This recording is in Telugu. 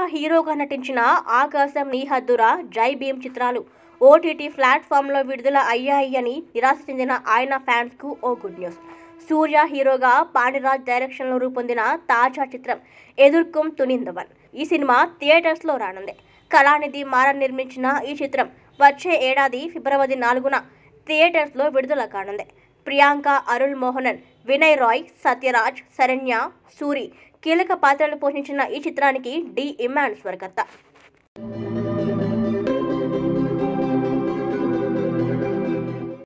హీరోగా నటించిన ఆకాశం నీ హద్దురా జై భీమ్ చిత్రాలు ఓటీటీ ప్లాట్ఫామ్లో విడుదల అయ్యాయి అని నిరాశ చెందిన ఆయన ఫ్యాన్స్కు ఓ గుడ్ న్యూస్ సూర్య హీరోగా పాండిరాజ్ డైరెక్షన్లో రూపొందిన తాజా చిత్రం ఎదుర్కొం తునిందవన్ ఈ సినిమా థియేటర్స్లో రానుంది కళానిధి మారన్ నిర్మించిన ఈ చిత్రం వచ్చే ఏడాది ఫిబ్రవరి నాలుగున థియేటర్స్లో విడుదల కానుంది ప్రియాంక అరుణ్ మోహనన్ వినయ్ రాయ్ సత్యరాజ్ శరణ్య సూరి కీలక పాత్రలు పోషించిన ఈ చిత్రానికి డి ఇమాన్ స్వర్గత్త